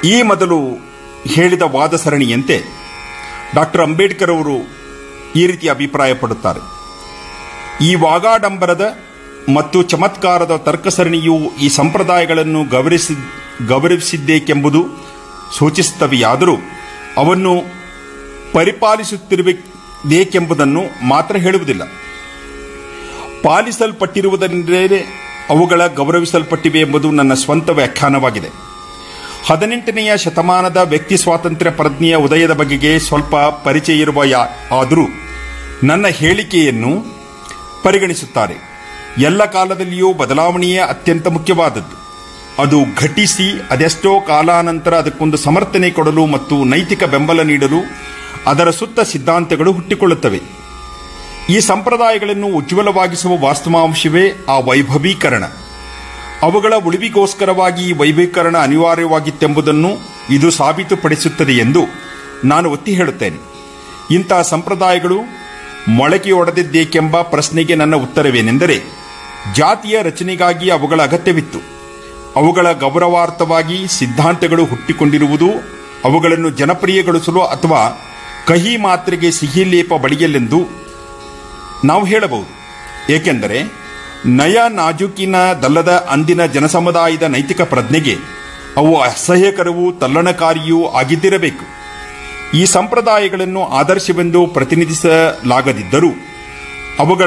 ಈ ಮೊದಲು ಹೇಳಿದ ವಾದ ಸರಣಿಯಂತೆ ಡಾಕ್ಟರ್ ಅಂಬೇಡ್ಕರ್ ಅವರು ಈ ರೀತಿ ಅಭಿಪ್ರಾಯ ಪಡುತ್ತಾರೆ ಈ ವಾಗಾಡಂಬರದ ಮತ್ತು ಚಮತ್ಕಾರದ ತರ್ಕ ಸರಣಿಯು ಈ ಸಂಪ್ರದಾಯಗಳನ್ನು ಗೌರವಿಸಿ ಗೌರವಿಸಿದ್ದೇಕೆಂಬುದು ಸೂಚಿಸುತ್ತವೆಯಾದರೂ ಅವನ್ನು ಪರಿಪಾಲಿಸುತ್ತಿರಬೇಕೆಂಬುದನ್ನು ಮಾತ್ರ ಹೇಳುವುದಿಲ್ಲ ಪಾಲಿಸಲ್ಪಟ್ಟಿರುವುದರಿಂದಲೇ ಅವುಗಳ ಗೌರವಿಸಲ್ಪಟ್ಟಿವೆ ಎಂಬುದು ನನ್ನ ಸ್ವಂತ ವ್ಯಾಖ್ಯಾನವಾಗಿದೆ ಹದಿನೆಂಟನೆಯ ಶತಮಾನದ ವ್ಯಕ್ತಿ ಸ್ವಾತಂತ್ರ್ಯ ಪ್ರಜ್ಞೆಯ ಉದಯದ ಬಗೆಗೆ ಸ್ವಲ್ಪ ಪರಿಚಯ ಇರುವ ಯಾ ಆದರೂ ನನ್ನ ಹೇಳಿಕೆಯನ್ನು ಪರಿಗಣಿಸುತ್ತಾರೆ ಎಲ್ಲ ಕಾಲದಲ್ಲಿಯೂ ಬದಲಾವಣೆಯೇ ಅತ್ಯಂತ ಮುಖ್ಯವಾದದ್ದು ಅದು ಘಟಿಸಿ ಅದೆಷ್ಟೋ ಕಾಲಾನಂತರ ಅದಕ್ಕೊಂದು ಸಮರ್ಥನೆ ಕೊಡಲು ಮತ್ತು ನೈತಿಕ ಬೆಂಬಲ ನೀಡಲು ಅದರ ಸುತ್ತ ಸಿದ್ಧಾಂತಗಳು ಹುಟ್ಟಿಕೊಳ್ಳುತ್ತವೆ ಈ ಸಂಪ್ರದಾಯಗಳನ್ನು ಉಜ್ವಲವಾಗಿಸುವ ವಾಸ್ತವಾಂಶವೇ ಆ ವೈಭವೀಕರಣ ಅವುಗಳ ಉಳಿವಿಗೋಸ್ಕರವಾಗಿ ಈ ವೈಭವೀಕರಣ ಅನಿವಾರ್ಯವಾಗಿತ್ತೆಂಬುದನ್ನು ಇದು ಸಾಬೀತುಪಡಿಸುತ್ತದೆ ಎಂದು ನಾನು ಒತ್ತಿ ಹೇಳುತ್ತೇನೆ ಇಂತಹ ಸಂಪ್ರದಾಯಗಳು ಮೊಳಕೆಯೊಡೆದಿದ್ದೇಕೆಂಬ ಪ್ರಶ್ನೆಗೆ ನನ್ನ ಉತ್ತರವೇನೆಂದರೆ ಜಾತಿಯ ರಚನೆಗಾಗಿ ಅವುಗಳ ಅಗತ್ಯವಿತ್ತು ಅವುಗಳ ಗೌರವಾರ್ಥವಾಗಿ ಸಿದ್ಧಾಂತಗಳು ಹುಟ್ಟಿಕೊಂಡಿರುವುದು ಅವುಗಳನ್ನು ಜನಪ್ರಿಯಗೊಳಿಸಲು ಅಥವಾ ಕಹಿ ಮಾತ್ರೆಗೆ ಸಿಹಿ ಲೇಪ ಬಳಿಯಲೆಂದು ನಾವು ಹೇಳಬಹುದು ಏಕೆಂದರೆ ನಯ ನಾಜೂಕಿನದಲ್ಲದ ಅಂದಿನ ಜನಸಮುದಾಯದ ನೈತಿಕ ಪ್ರಜ್ಞೆಗೆ ಅವು ಅಸಹ್ಯಕರವೂ ತಲ್ಲಣಕಾರಿಯೂ ಆಗಿದ್ದಿರಬೇಕು ಈ ಸಂಪ್ರದಾಯಗಳನ್ನು ಆದರ್ಶವೆಂದು ಪ್ರತಿನಿಧಿಸಲಾಗದಿದ್ದರೂ ಅವುಗಳ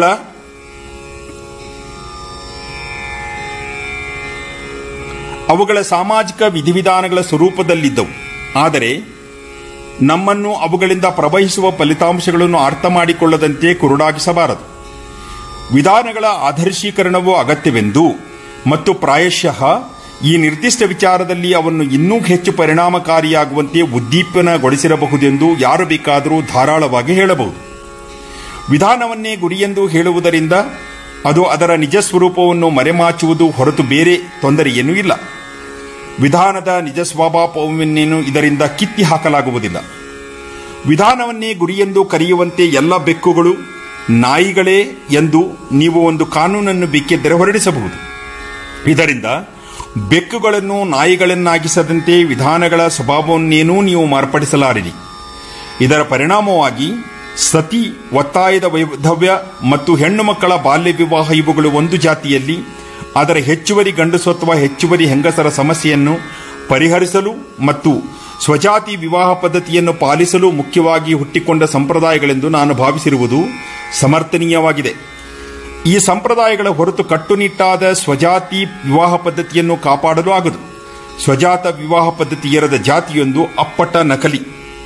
ಅವುಗಳ ಸಾಮಾಜಿಕ ವಿಧಿವಿಧಾನಗಳ ಸ್ವರೂಪದಲ್ಲಿದ್ದವು ಆದರೆ ನಮ್ಮನ್ನು ಅವುಗಳಿಂದ ಪ್ರವಹಿಸುವ ಫಲಿತಾಂಶಗಳನ್ನು ಅರ್ಥ ಮಾಡಿಕೊಳ್ಳದಂತೆ ಕುರುಡಾಗಿಸಬಾರದು ವಿಧಾನಗಳ ಆದರ್ಶೀಕರಣವು ಅಗತ್ಯವೆಂದು ಮತ್ತು ಪ್ರಾಯಶಃ ಈ ನಿರ್ದಿಷ್ಟ ವಿಚಾರದಲ್ಲಿ ಅವನ್ನು ಇನ್ನೂ ಹೆಚ್ಚು ಪರಿಣಾಮಕಾರಿಯಾಗುವಂತೆ ಉದ್ದೀಪನಗೊಳಿಸಿರಬಹುದೆಂದು ಯಾರು ಬೇಕಾದರೂ ಧಾರಾಳವಾಗಿ ಹೇಳಬಹುದು ವಿಧಾನವನ್ನೇ ಗುರಿಯೆಂದು ಹೇಳುವುದರಿಂದ ಅದು ಅದರ ನಿಜ ಸ್ವರೂಪವನ್ನು ಮರೆಮಾಚುವುದು ಹೊರತು ಬೇರೆ ತೊಂದರೆಯೇನೂ ಇಲ್ಲ ವಿಧಾನದ ನಿಜ ಸ್ವಭಾವವನ್ನೇನು ಇದರಿಂದ ಕಿತ್ತಿ ಹಾಕಲಾಗುವುದಿಲ್ಲ ವಿಧಾನವನ್ನೇ ಗುರಿಯೆಂದು ಕರೆಯುವಂತೆ ಎಲ್ಲ ಬೆಕ್ಕುಗಳು ನಾಯಿಗಳೇ ಎಂದು ನೀವು ಒಂದು ಕಾನೂನನ್ನು ಬೇಕಿದ್ದರೆ ಹೊರಡಿಸಬಹುದು ಇದರಿಂದ ಬೆಕ್ಕುಗಳನ್ನು ನಾಯಿಗಳನ್ನಾಗಿಸದಂತೆ ವಿಧಾನಗಳ ಸ್ವಭಾವವನ್ನೇನೂ ನೀವು ಮಾರ್ಪಡಿಸಲಾರಿರಿ ಇದರ ಪರಿಣಾಮವಾಗಿ ಸತಿ ಒತ್ತಾಯದ ವೈಧವ್ಯ ಮತ್ತು ಹೆಣ್ಣು ಮಕ್ಕಳ ಬಾಲ್ಯ ವಿವಾಹ ಇವುಗಳು ಒಂದು ಜಾತಿಯಲ್ಲಿ ಅದರ ಹೆಚ್ಚುವರಿ ಗಂಡಸು ಅಥವಾ ಹೆಚ್ಚುವರಿ ಹೆಂಗಸರ ಸಮಸ್ಯೆಯನ್ನು ಪರಿಹರಿಸಲು ಮತ್ತು ಸ್ವಜಾತಿ ವಿವಾಹ ಪದ್ಧತಿಯನ್ನು ಪಾಲಿಸಲು ಮುಖ್ಯವಾಗಿ ಹುಟ್ಟಿಕೊಂಡ ಸಂಪ್ರದಾಯಗಳೆಂದು ನಾನು ಭಾವಿಸಿರುವುದು ಸಮರ್ಥನೀಯವಾಗಿದೆ ಈ ಸಂಪ್ರದಾಯಗಳ ಹೊರತು ಕಟ್ಟುನಿಟ್ಟಾದ ಸ್ವಜಾತಿ ವಿವಾಹ ಪದ್ಧತಿಯನ್ನು ಕಾಪಾಡಲು ಆಗದು ಸ್ವಜಾತ ವಿವಾಹ ಪದ್ಧತಿ ಇರದ ಜಾತಿಯೊಂದು ಅಪ್ಪಟ ನಕಲಿ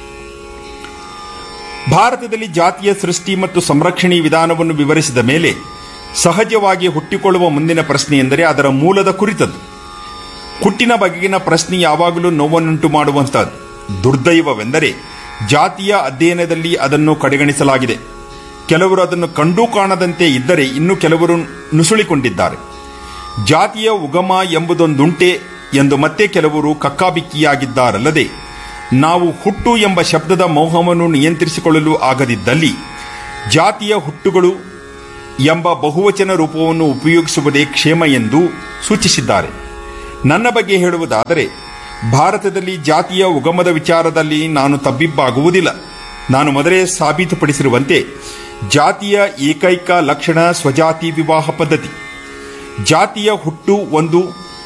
ಭಾರತದಲ್ಲಿ ಜಾತಿಯ ಸೃಷ್ಟಿ ಮತ್ತು ಸಂರಕ್ಷಣೆ ವಿಧಾನವನ್ನು ವಿವರಿಸಿದ ಮೇಲೆ ಸಹಜವಾಗಿ ಹುಟ್ಟಿಕೊಳ್ಳುವ ಮುಂದಿನ ಪ್ರಶ್ನೆ ಎಂದರೆ ಅದರ ಮೂಲದ ಕುರಿತದ್ದು ಹುಟ್ಟಿನ ಬಗೆಗಿನ ಪ್ರಶ್ನೆ ಯಾವಾಗಲೂ ನೋವನ್ನುಂಟು ಮಾಡುವಂತಹದ್ದು ದುರ್ದೈವವೆಂದರೆ ಜಾತಿಯ ಅಧ್ಯಯನದಲ್ಲಿ ಅದನ್ನು ಕಡೆಗಣಿಸಲಾಗಿದೆ ಕೆಲವರು ಅದನ್ನು ಕಂಡೂ ಕಾಣದಂತೆ ಇದ್ದರೆ ಇನ್ನು ಕೆಲವರು ನುಸುಳಿಕೊಂಡಿದ್ದಾರೆ ಜಾತಿಯ ಉಗಮ ಎಂಬುದೊಂದುಂಟೆ ಎಂದು ಮತ್ತೆ ಕೆಲವರು ಕಕ್ಕಾಬಿಕ್ಕಿಯಾಗಿದ್ದಾರಲ್ಲದೆ ನಾವು ಹುಟ್ಟು ಎಂಬ ಶಬ್ದದ ಮೋಹವನ್ನು ನಿಯಂತ್ರಿಸಿಕೊಳ್ಳಲು ಆಗದಿದ್ದಲ್ಲಿ ಜಾತಿಯ ಹುಟ್ಟುಗಳು ಎಂಬ ಬಹುವಚನ ರೂಪವನ್ನು ಉಪಯೋಗಿಸುವುದೇ ಕ್ಷೇಮ ಎಂದು ಸೂಚಿಸಿದ್ದಾರೆ ನನ್ನ ಬಗ್ಗೆ ಹೇಳುವುದಾದರೆ ಭಾರತದಲ್ಲಿ ಜಾತಿಯ ಉಗಮದ ವಿಚಾರದಲ್ಲಿ ನಾನು ತಬ್ಬಿಬ್ಬಾಗುವುದಿಲ್ಲ ನಾನು ಮೊದಲೇ ಸಾಬೀತುಪಡಿಸಿರುವಂತೆ ಜಾತಿಯ ಏಕೈಕ ಲಕ್ಷಣ ಸ್ವಜಾತಿ ವಿವಾಹ ಪದ್ಧತಿ ಜಾತಿಯ ಹುಟ್ಟು ಒಂದು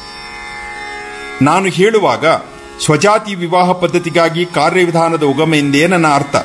ನಾನು ಹೇಳುವಾಗ ಸ್ವಜಾತಿ ವಿವಾಹ ಪದ್ಧತಿಗಾಗಿ ಕಾರ್ಯವಿಧಾನದ ಉಗಮ ಎಂದೇ ನನ್ನ ಅರ್ಥ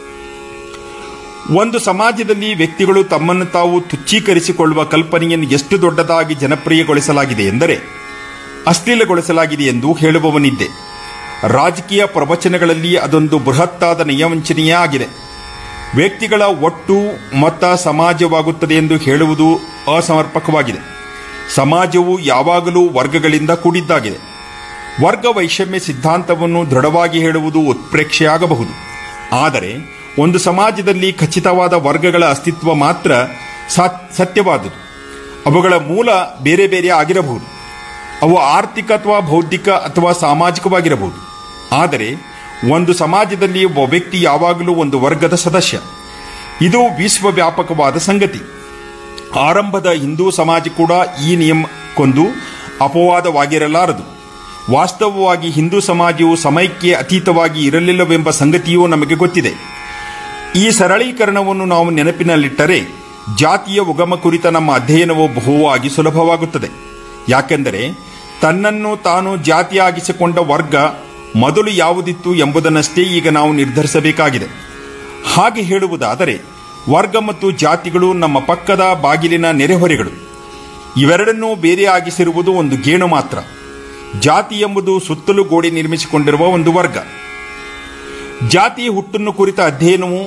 ಒಂದು ಸಮಾಜದಲ್ಲಿ ವ್ಯಕ್ತಿಗಳು ತಮ್ಮನ್ನು ತಾವು ತುಚ್ಚೀಕರಿಸಿಕೊಳ್ಳುವ ಕಲ್ಪನೆಯನ್ನು ಎಷ್ಟು ದೊಡ್ಡದಾಗಿ ಜನಪ್ರಿಯಗೊಳಿಸಲಾಗಿದೆ ಎಂದರೆ ಅಶ್ಲೀಲಗೊಳಿಸಲಾಗಿದೆ ಎಂದು ಹೇಳುವವನಿದ್ದೆ ರಾಜಕೀಯ ಪ್ರವಚನಗಳಲ್ಲಿ ಅದೊಂದು ಬೃಹತ್ತಾದ ನಯವಂಚನೆಯೇ ಆಗಿದೆ ವ್ಯಕ್ತಿಗಳ ಒಟ್ಟು ಮೊತ್ತ ಸಮಾಜವಾಗುತ್ತದೆ ಎಂದು ಹೇಳುವುದು ಅಸಮರ್ಪಕವಾಗಿದೆ ಸಮಾಜವು ಯಾವಾಗಲೂ ವರ್ಗಗಳಿಂದ ಕೂಡಿದ್ದಾಗಿದೆ ವರ್ಗ ವೈಷಮ್ಯ ಸಿದ್ಧಾಂತವನ್ನು ದೃಢವಾಗಿ ಹೇಳುವುದು ಉತ್ಪ್ರೇಕ್ಷೆಯಾಗಬಹುದು ಆದರೆ ಒಂದು ಸಮಾಜದಲ್ಲಿ ಖಚಿತವಾದ ವರ್ಗಗಳ ಅಸ್ತಿತ್ವ ಮಾತ್ರ ಸತ್ಯವಾದುದು ಅವುಗಳ ಮೂಲ ಬೇರೆ ಬೇರೆ ಆಗಿರಬಹುದು ಅವು ಆರ್ಥಿಕ ಅಥವಾ ಬೌದ್ಧಿಕ ಅಥವಾ ಸಾಮಾಜಿಕವಾಗಿರಬಹುದು ಆದರೆ ಒಂದು ಸಮಾಜದಲ್ಲಿ ಒಬ್ಬ ವ್ಯಕ್ತಿ ಯಾವಾಗಲೂ ಒಂದು ವರ್ಗದ ಸದಸ್ಯ ಇದು ವಿಶ್ವವ್ಯಾಪಕವಾದ ಸಂಗತಿ ಆರಂಭದ ಹಿಂದೂ ಸಮಾಜ ಕೂಡ ಈ ನಿಯಮಕ್ಕೊಂದು ಅಪವಾದವಾಗಿರಲಾರದು ವಾಸ್ತವವಾಗಿ ಹಿಂದೂ ಸಮಾಜವು ಸಮಯಕ್ಕೆ ಅತೀತವಾಗಿ ಇರಲಿಲ್ಲವೆಂಬ ಸಂಗತಿಯೂ ನಮಗೆ ಗೊತ್ತಿದೆ ಈ ಸರಳೀಕರಣವನ್ನು ನಾವು ನೆನಪಿನಲ್ಲಿಟ್ಟರೆ ಜಾತಿಯ ಉಗಮ ಕುರಿತ ನಮ್ಮ ಅಧ್ಯಯನವು ಬಹುವಾಗಿ ಸುಲಭವಾಗುತ್ತದೆ ಯಾಕೆಂದರೆ ತನ್ನನ್ನು ತಾನು ಜಾತಿಯಾಗಿಸಿಕೊಂಡ ವರ್ಗ ಮೊದಲು ಯಾವುದಿತ್ತು ಎಂಬುದನ್ನಷ್ಟೇ ಈಗ ನಾವು ನಿರ್ಧರಿಸಬೇಕಾಗಿದೆ ಹಾಗೆ ಹೇಳುವುದಾದರೆ ವರ್ಗ ಮತ್ತು ಜಾತಿಗಳು ನಮ್ಮ ಪಕ್ಕದ ಬಾಗಿಲಿನ ನೆರೆಹೊರೆಗಳು ಇವೆರಡನ್ನೂ ಬೇರೆಯಾಗಿಸಿರುವುದು ಒಂದು ಗೇಣು ಮಾತ್ರ ಜಾತಿ ಎಂಬುದು ಸುತ್ತಲೂ ಗೋಡೆ ನಿರ್ಮಿಸಿಕೊಂಡಿರುವ ಒಂದು ವರ್ಗ ಜಾತಿ ಹುಟ್ಟನ್ನು ಕುರಿತ ಅಧ್ಯಯನವು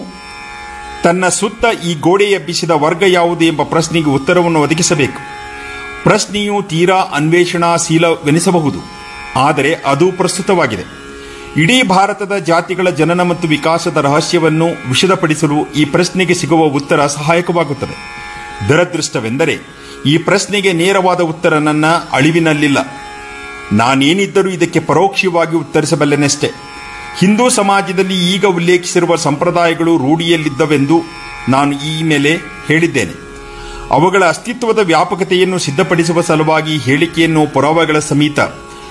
ತನ್ನ ಸುತ್ತ ಈ ಗೋಡೆ ಎಬ್ಬಿಸಿದ ವರ್ಗ ಯಾವುದು ಎಂಬ ಪ್ರಶ್ನೆಗೆ ಉತ್ತರವನ್ನು ಒದಗಿಸಬೇಕು ಪ್ರಶ್ನೆಯು ತೀರಾ ಅನ್ವೇಷಣಾಶೀಲವೆನಿಸಬಹುದು ಆದರೆ ಅದು ಪ್ರಸ್ತುತವಾಗಿದೆ ಇಡೀ ಭಾರತದ ಜಾತಿಗಳ ಜನನ ಮತ್ತು ವಿಕಾಸದ ರಹಸ್ಯವನ್ನು ವಿಷದಪಡಿಸಲು ಈ ಪ್ರಶ್ನೆಗೆ ಸಿಗುವ ಉತ್ತರ ಸಹಾಯಕವಾಗುತ್ತದೆ ದುರದೃಷ್ಟವೆಂದರೆ ಈ ಪ್ರಶ್ನೆಗೆ ನೇರವಾದ ಉತ್ತರ ನನ್ನ ಅಳಿವಿನಲ್ಲಿಲ್ಲ ನಾನೇನಿದ್ದರೂ ಇದಕ್ಕೆ ಪರೋಕ್ಷವಾಗಿ ಉತ್ತರಿಸಬಲ್ಲೆನಷ್ಟೇ ಹಿಂದೂ ಸಮಾಜದಲ್ಲಿ ಈಗ ಉಲ್ಲೇಖಿಸಿರುವ ಸಂಪ್ರದಾಯಗಳು ರೂಢಿಯಲ್ಲಿದ್ದವೆಂದು ನಾನು ಈ ಮೇಲೆ ಹೇಳಿದ್ದೇನೆ ಅವುಗಳ ಅಸ್ತಿತ್ವದ ವ್ಯಾಪಕತೆಯನ್ನು ಸಿದ್ಧಪಡಿಸುವ ಸಲುವಾಗಿ ಹೇಳಿಕೆಯನ್ನು ಪುರಾವೆಗಳ ಸಮೇತ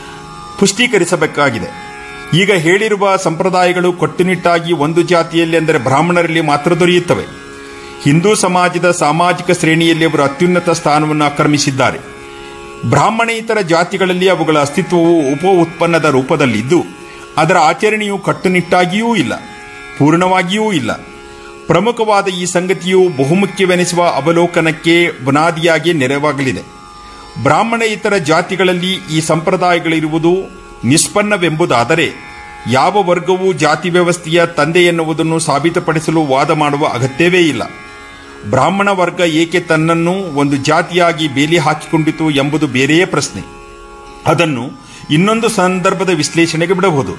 ಪುಷ್ಟೀಕರಿಸಬೇಕಾಗಿದೆ ಈಗ ಹೇಳಿರುವ ಸಂಪ್ರದಾಯಗಳು ಕಟ್ಟುನಿಟ್ಟಾಗಿ ಒಂದು ಜಾತಿಯಲ್ಲಿ ಅಂದರೆ ಬ್ರಾಹ್ಮಣರಲ್ಲಿ ಮಾತ್ರ ದೊರೆಯುತ್ತವೆ ಹಿಂದೂ ಸಮಾಜದ ಸಾಮಾಜಿಕ ಶ್ರೇಣಿಯಲ್ಲಿ ಅವರು ಅತ್ಯುನ್ನತ ಸ್ಥಾನವನ್ನು ಆಕ್ರಮಿಸಿದ್ದಾರೆ ಬ್ರಾಹ್ಮಣೇತರ ಜಾತಿಗಳಲ್ಲಿ ಅವುಗಳ ಅಸ್ತಿತ್ವವು ಉಪ ಉತ್ಪನ್ನದ ರೂಪದಲ್ಲಿದ್ದು ಅದರ ಆಚರಣೆಯು ಕಟ್ಟುನಿಟ್ಟಾಗಿಯೂ ಇಲ್ಲ ಪೂರ್ಣವಾಗಿಯೂ ಇಲ್ಲ ಪ್ರಮುಖವಾದ ಈ ಸಂಗತಿಯು ಬಹುಮುಖ್ಯವೆನಿಸುವ ಅವಲೋಕನಕ್ಕೆ ಬುನಾದಿಯಾಗಿ ನೆರವಾಗಲಿದೆ ಬ್ರಾಹ್ಮಣ ಇತರ ಜಾತಿಗಳಲ್ಲಿ ಈ ಸಂಪ್ರದಾಯಗಳಿರುವುದು ನಿಷ್ಪನ್ನವೆಂಬುದಾದರೆ ಯಾವ ವರ್ಗವೂ ಜಾತಿ ವ್ಯವಸ್ಥೆಯ ತಂದೆ ಎನ್ನುವುದನ್ನು ಸಾಬೀತುಪಡಿಸಲು ವಾದ ಮಾಡುವ ಅಗತ್ಯವೇ ಇಲ್ಲ ಬ್ರಾಹ್ಮಣ ವರ್ಗ ಏಕೆ ತನ್ನನ್ನು ಒಂದು ಜಾತಿಯಾಗಿ ಬೇಲಿ ಹಾಕಿಕೊಂಡಿತು ಎಂಬುದು ಬೇರೆಯೇ ಪ್ರಶ್ನೆ ಅದನ್ನು ಇನ್ನೊಂದು ಸಂದರ್ಭದ ವಿಶ್ಲೇಷಣೆಗೆ ಬಿಡಬಹುದು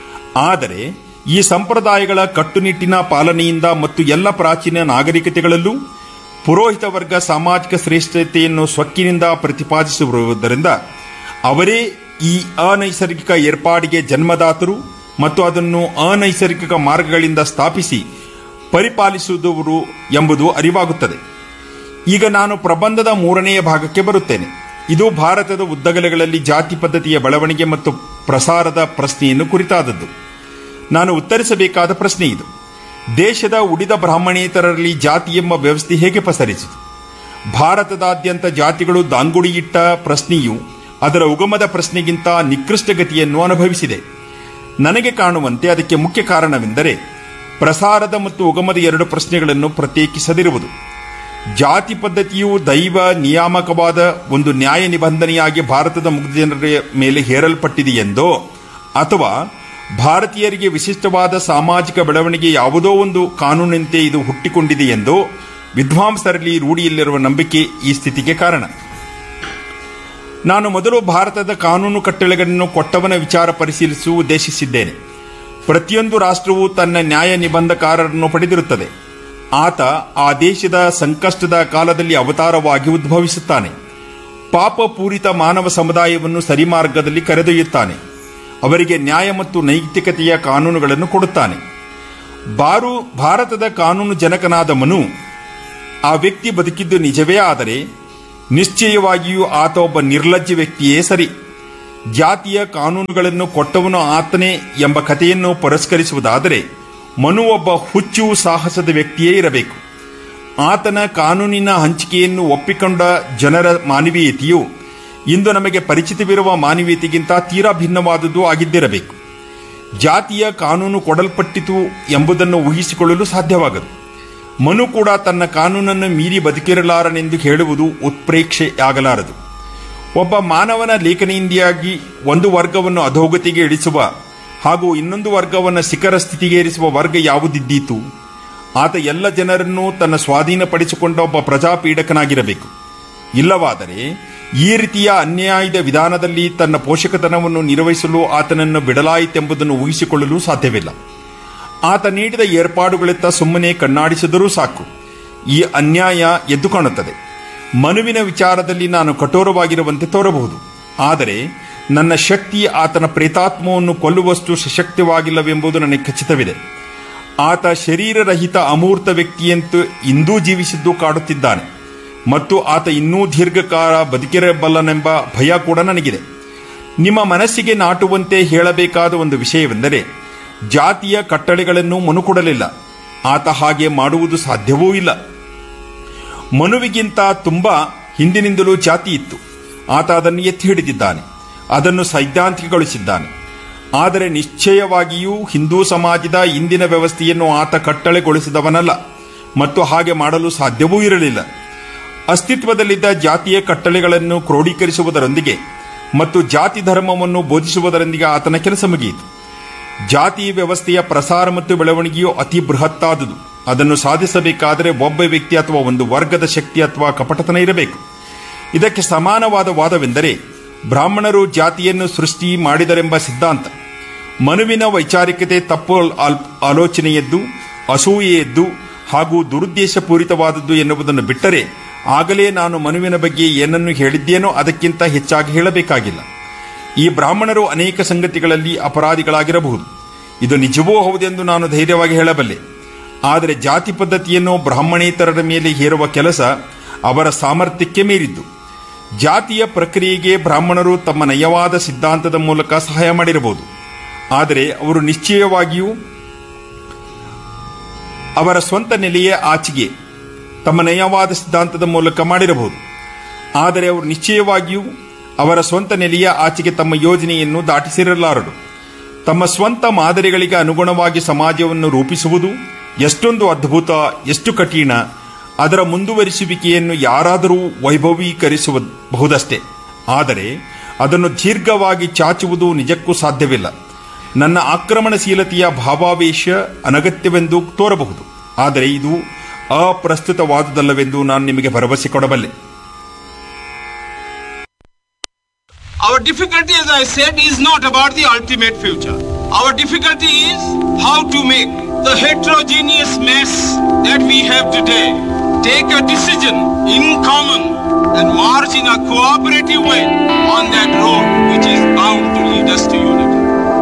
ಆದರೆ ಈ ಸಂಪ್ರದಾಯಗಳ ಕಟ್ಟುನಿಟ್ಟಿನ ಪಾಲನೆಯಿಂದ ಮತ್ತು ಎಲ್ಲ ಪ್ರಾಚೀನ ನಾಗರಿಕತೆಗಳಲ್ಲೂ ಪುರೋಹಿತ ವರ್ಗ ಸಾಮಾಜಿಕ ಶ್ರೇಷ್ಠತೆಯನ್ನು ಸ್ವಕ್ಕಿನಿಂದ ಪ್ರತಿಪಾದಿಸಿರುವುದರಿಂದ ಅವರೇ ಈ ಅನೈಸರ್ಗಿಕ ಏರ್ಪಾಡಿಗೆ ಜನ್ಮದಾತರು ಮತ್ತು ಅದನ್ನು ಅನೈಸರ್ಗಿಕ ಮಾರ್ಗಗಳಿಂದ ಸ್ಥಾಪಿಸಿ ಪರಿಪಾಲಿಸುವುದವರು ಎಂಬುದು ಅರಿವಾಗುತ್ತದೆ ಈಗ ನಾನು ಪ್ರಬಂಧದ ಮೂರನೆಯ ಭಾಗಕ್ಕೆ ಬರುತ್ತೇನೆ ಇದು ಭಾರತದ ಉದ್ದಗಲಗಳಲ್ಲಿ ಜಾತಿ ಪದ್ಧತಿಯ ಬೆಳವಣಿಗೆ ಮತ್ತು ಪ್ರಸಾರದ ಪ್ರಶ್ನೆಯನ್ನು ಕುರಿತಾದದ್ದು ನಾನು ಉತ್ತರಿಸಬೇಕಾದ ಪ್ರಶ್ನೆ ಇದು ದೇಶದ ಉಳಿದ ಬ್ರಾಹ್ಮಣೇತರರಲ್ಲಿ ಜಾತಿ ಎಂಬ ವ್ಯವಸ್ಥೆ ಹೇಗೆ ಪಸರಿಸಿತು ಭಾರತದಾದ್ಯಂತ ಜಾತಿಗಳು ದಾಂಗುಡಿಯಿಟ್ಟ ಪ್ರಶ್ನೆಯು ಅದರ ಉಗಮದ ಪ್ರಶ್ನೆಗಿಂತ ನಿಕೃಷ್ಟ ಗತಿಯನ್ನು ಅನುಭವಿಸಿದೆ ನನಗೆ ಕಾಣುವಂತೆ ಅದಕ್ಕೆ ಮುಖ್ಯ ಕಾರಣವೆಂದರೆ ಪ್ರಸಾರದ ಮತ್ತು ಉಗಮದ ಎರಡು ಪ್ರಶ್ನೆಗಳನ್ನು ಪ್ರತ್ಯೇಕಿಸದಿರುವುದು ಜಾತಿ ಪದ್ಧತಿಯು ದೈವ ನಿಯಾಮಕವಾದ ಒಂದು ನ್ಯಾಯ ನಿಬಂಧನೆಯಾಗಿ ಭಾರತದ ಮುಗ್ಧ ಜನರ ಮೇಲೆ ಹೇರಲ್ಪಟ್ಟಿದೆಯೆಂದೋ ಅಥವಾ ಭಾರತೀಯರಿಗೆ ವಿಶಿಷ್ಟವಾದ ಸಾಮಾಜಿಕ ಬೆಳವಣಿಗೆ ಯಾವುದೋ ಒಂದು ಕಾನೂನಿನಂತೆ ಇದು ಹುಟ್ಟಿಕೊಂಡಿದೆಯೆಂದೋ ವಿದ್ವಾಂಸರಲ್ಲಿ ರೂಢಿಯಲ್ಲಿರುವ ನಂಬಿಕೆ ಈ ಸ್ಥಿತಿಗೆ ಕಾರಣ ನಾನು ಮೊದಲು ಭಾರತದ ಕಾನೂನು ಕಟ್ಟಳೆಗಳನ್ನು ಕೊಟ್ಟವನ ವಿಚಾರ ಪರಿಶೀಲಿಸಲು ಉದ್ದೇಶಿಸಿದ್ದೇನೆ ಪ್ರತಿಯೊಂದು ರಾಷ್ಟ್ರವು ತನ್ನ ನ್ಯಾಯ ನಿಬಂಧಕಾರರನ್ನು ಪಡೆದಿರುತ್ತದೆ ಆತ ಆ ದೇಶದ ಸಂಕಷ್ಟದ ಕಾಲದಲ್ಲಿ ಅವತಾರವಾಗಿ ಉದ್ಭವಿಸುತ್ತಾನೆ ಪಾಪಪೂರಿತ ಮಾನವ ಸಮುದಾಯವನ್ನು ಸರಿಮಾರ್ಗದಲ್ಲಿ ಕರೆದೊಯ್ಯುತ್ತಾನೆ ಅವರಿಗೆ ನ್ಯಾಯ ಮತ್ತು ನೈತಿಕತೆಯ ಕಾನೂನುಗಳನ್ನು ಕೊಡುತ್ತಾನೆ ಬಾರು ಭಾರತದ ಕಾನೂನು ಜನಕನಾದ ಮನು ಆ ವ್ಯಕ್ತಿ ಬದುಕಿದ್ದು ನಿಜವೇ ಆದರೆ ನಿಶ್ಚಯವಾಗಿಯೂ ಆತ ಒಬ್ಬ ನಿರ್ಲಜ್ಜ ವ್ಯಕ್ತಿಯೇ ಸರಿ ಜಾತಿಯ ಕಾನೂನುಗಳನ್ನು ಕೊಟ್ಟವನು ಆತನೇ ಎಂಬ ಕಥೆಯನ್ನು ಪುರಸ್ಕರಿಸುವುದಾದರೆ ಮನು ಒಬ್ಬ ಹುಚ್ಚು ಸಾಹಸದ ವ್ಯಕ್ತಿಯೇ ಇರಬೇಕು ಆತನ ಕಾನೂನಿನ ಹಂಚಿಕೆಯನ್ನು ಒಪ್ಪಿಕೊಂಡ ಜನರ ಮಾನವೀಯತೆಯು ಇಂದು ನಮಗೆ ಪರಿಚಿತವಿರುವ ಮಾನವೀಯತೆಗಿಂತ ತೀರಾ ಭಿನ್ನವಾದುದು ಆಗಿದ್ದಿರಬೇಕು ಜಾತಿಯ ಕಾನೂನು ಕೊಡಲ್ಪಟ್ಟಿತು ಎಂಬುದನ್ನು ಊಹಿಸಿಕೊಳ್ಳಲು ಸಾಧ್ಯವಾಗದು ಮನು ಕೂಡ ತನ್ನ ಕಾನೂನನ್ನು ಮೀರಿ ಬದುಕಿರಲಾರನೆಂದು ಹೇಳುವುದು ಉತ್ಪ್ರೇಕ್ಷೆಯಾಗಲಾರದು ಒಬ್ಬ ಮಾನವನ ಲೇಖನಿಯಿಂದಾಗಿ ಒಂದು ವರ್ಗವನ್ನು ಅಧೋಗತಿಗೆ ಇಳಿಸುವ ಹಾಗೂ ಇನ್ನೊಂದು ವರ್ಗವನ್ನು ಶಿಖರ ಸ್ಥಿತಿಗೇರಿಸುವ ವರ್ಗ ಯಾವುದಿದ್ದೀತು ಆತ ಎಲ್ಲ ಜನರನ್ನೂ ತನ್ನ ಸ್ವಾಧೀನಪಡಿಸಿಕೊಂಡ ಒಬ್ಬ ಪ್ರಜಾಪೀಡಕನಾಗಿರಬೇಕು ಇಲ್ಲವಾದರೆ ಈ ರೀತಿಯ ಅನ್ಯಾಯದ ವಿಧಾನದಲ್ಲಿ ತನ್ನ ಪೋಷಕತನವನ್ನು ನಿರ್ವಹಿಸಲು ಆತನನ್ನು ಬಿಡಲಾಯಿತೆಂಬುದನ್ನು ಊಹಿಸಿಕೊಳ್ಳಲು ಸಾಧ್ಯವಿಲ್ಲ ಆತ ನೀಡಿದ ಏರ್ಪಾಡುಗಳಿತ್ತ ಸುಮ್ಮನೆ ಕಣ್ಣಾಡಿಸಿದರೂ ಸಾಕು ಈ ಅನ್ಯಾಯ ಎದ್ದು ಕಾಣುತ್ತದೆ ಮನುವಿನ ವಿಚಾರದಲ್ಲಿ ನಾನು ಕಠೋರವಾಗಿರುವಂತೆ ತೋರಬಹುದು ಆದರೆ ನನ್ನ ಶಕ್ತಿ ಆತನ ಪ್ರೇತಾತ್ಮವನ್ನು ಕೊಲ್ಲುವಷ್ಟು ಸಶಕ್ತವಾಗಿಲ್ಲವೆಂಬುದು ನನಗೆ ಖಚಿತವಿದೆ ಆತ ಶರೀರರಹಿತ ಅಮೂರ್ತ ವ್ಯಕ್ತಿಯಂತೂ ಇಂದೂ ಜೀವಿಸಿದ್ದು ಕಾಡುತ್ತಿದ್ದಾನೆ ಮತ್ತು ಆತ ಇನ್ನೂ ದೀರ್ಘಕಾಲ ಬದುಕಿರಬಲ್ಲನೆಂಬ ಭಯ ಕೂಡ ನನಗಿದೆ ನಿಮ್ಮ ಮನಸ್ಸಿಗೆ ನಾಟುವಂತೆ ಹೇಳಬೇಕಾದ ಒಂದು ವಿಷಯವೆಂದರೆ ಜಾತಿಯ ಕಟ್ಟಳೆಗಳನ್ನು ಮನುಕೊಡಲಿಲ್ಲ ಆತ ಹಾಗೆ ಮಾಡುವುದು ಸಾಧ್ಯವೂ ಇಲ್ಲ ಮನುವಿಗಿಂತ ತುಂಬ ಹಿಂದಿನಿಂದಲೂ ಜಾತಿ ಇತ್ತು ಆತ ಅದನ್ನು ಎತ್ತಿ ಹಿಡಿದಿದ್ದಾನೆ ಅದನ್ನು ಸೈದ್ಧಾಂತಿಕಗೊಳಿಸಿದ್ದಾನೆ ಆದರೆ ನಿಶ್ಚಯವಾಗಿಯೂ ಹಿಂದೂ ಸಮಾಜದ ಇಂದಿನ ವ್ಯವಸ್ಥೆಯನ್ನು ಆತ ಕಟ್ಟಳೆಗೊಳಿಸಿದವನಲ್ಲ ಮತ್ತು ಹಾಗೆ ಮಾಡಲು ಸಾಧ್ಯವೂ ಇರಲಿಲ್ಲ ಅಸ್ತಿತ್ವದಲ್ಲಿದ್ದ ಜಾತಿಯ ಕಟ್ಟಳೆಗಳನ್ನು ಕ್ರೋಢೀಕರಿಸುವುದರೊಂದಿಗೆ ಮತ್ತು ಜಾತಿ ಧರ್ಮವನ್ನು ಬೋಧಿಸುವುದರೊಂದಿಗೆ ಆತನ ಕೆಲಸ ಮುಗಿಯಿತು ಜಾತಿ ವ್ಯವಸ್ಥೆಯ ಪ್ರಸಾರ ಮತ್ತು ಬೆಳವಣಿಗೆಯು ಅತಿ ಬೃಹತ್ತಾದುದು ಅದನ್ನು ಸಾಧಿಸಬೇಕಾದರೆ ಒಬ್ಬ ವ್ಯಕ್ತಿ ಅಥವಾ ಒಂದು ವರ್ಗದ ಶಕ್ತಿ ಅಥವಾ ಕಪಟತನ ಇರಬೇಕು ಇದಕ್ಕೆ ಸಮಾನವಾದ ವಾದವೆಂದರೆ ಬ್ರಾಹ್ಮಣರು ಜಾತಿಯನ್ನು ಸೃಷ್ಟಿ ಮಾಡಿದರೆಂಬ ಸಿದ್ಧಾಂತ ಮನುವಿನ ವೈಚಾರಿಕತೆ ತಪ್ಪು ಆಲ್- ಆಲೋಚನೆಯದ್ದು ಅಸೂಯೆಯದ್ದು ಹಾಗೂ ದುರುದ್ದೇಶಪೂರಿತವಾದದ್ದು ಎನ್ನುವುದನ್ನು ಬಿಟ್ಟರೆ ಆಗಲೇ ನಾನು ಮನುವಿನ ಬಗ್ಗೆ ಏನನ್ನು ಹೇಳಿದ್ದೇನೋ ಅದಕ್ಕಿಂತ ಹೆಚ್ಚಾಗಿ ಹೇಳಬೇಕಾಗಿಲ್ಲ ಈ ಬ್ರಾಹ್ಮಣರು ಅನೇಕ ಸಂಗತಿಗಳಲ್ಲಿ ಅಪರಾಧಿಗಳಾಗಿರಬಹುದು ಇದು ನಿಜವೂ ಹೌದೆಂದು ನಾನು ಧೈರ್ಯವಾಗಿ ಹೇಳಬಲ್ಲೆ ಆದರೆ ಜಾತಿ ಪದ್ಧತಿಯನ್ನು ಬ್ರಾಹ್ಮಣೇತರರ ಮೇಲೆ ಹೇರುವ ಕೆಲಸ ಅವರ ಸಾಮರ್ಥ್ಯಕ್ಕೆ ಮೀರಿದ್ದು ಜಾತಿಯ ಪ್ರಕ್ರಿಯೆಗೆ ಬ್ರಾಹ್ಮಣರು ತಮ್ಮ ನಯವಾದ ಸಿದ್ಧಾಂತದ ಮೂಲಕ ಸಹಾಯ ಮಾಡಿರಬಹುದು ಆದರೆ ಅವರು ನಿಶ್ಚಯವಾಗಿಯೂ ಅವರ ಸ್ವಂತ ನೆಲೆಯ ಆಚೆಗೆ ತಮ್ಮ ನಯವಾದ ಸಿದ್ಧಾಂತದ ಮೂಲಕ ಮಾಡಿರಬಹುದು ಆದರೆ ಅವರು ನಿಶ್ಚಯವಾಗಿಯೂ ಅವರ ಸ್ವಂತ ನೆಲೆಯ ಆಚೆಗೆ ತಮ್ಮ ಯೋಜನೆಯನ್ನು ದಾಟಿಸಿರಲಾರರು ತಮ್ಮ ಸ್ವಂತ ಮಾದರಿಗಳಿಗೆ ಅನುಗುಣವಾಗಿ ಸಮಾಜವನ್ನು ರೂಪಿಸುವುದು ಎಷ್ಟೊಂದು ಅದ್ಭುತ ಎಷ್ಟು ಕಠಿಣ ಅದರ ಮುಂದುವರಿಸುವಿಕೆಯನ್ನು ಯಾರಾದರೂ ವೈಭವೀಕರಿಸಬಹುದಷ್ಟೇ ಆದರೆ ಅದನ್ನು ದೀರ್ಘವಾಗಿ ಚಾಚುವುದು ನಿಜಕ್ಕೂ ಸಾಧ್ಯವಿಲ್ಲ ನನ್ನ ಆಕ್ರಮಣಶೀಲತೆಯ ಭಾವಾವೇಶ ಅನಗತ್ಯವೆಂದು ತೋರಬಹುದು ಆದರೆ ಇದು ಅಪ್ರಸ್ತುತವಾದುದಲ್ಲವೆಂದು ನಾನು ನಿಮಗೆ ಭರವಸೆ ಕೊಡಬಲ್ಲೆ Our difficulty, as I said, is not about the ultimate future. Our difficulty is how to make the heterogeneous mess that we have today take a decision in common and march in a cooperative way on that road which is bound to lead us to unity.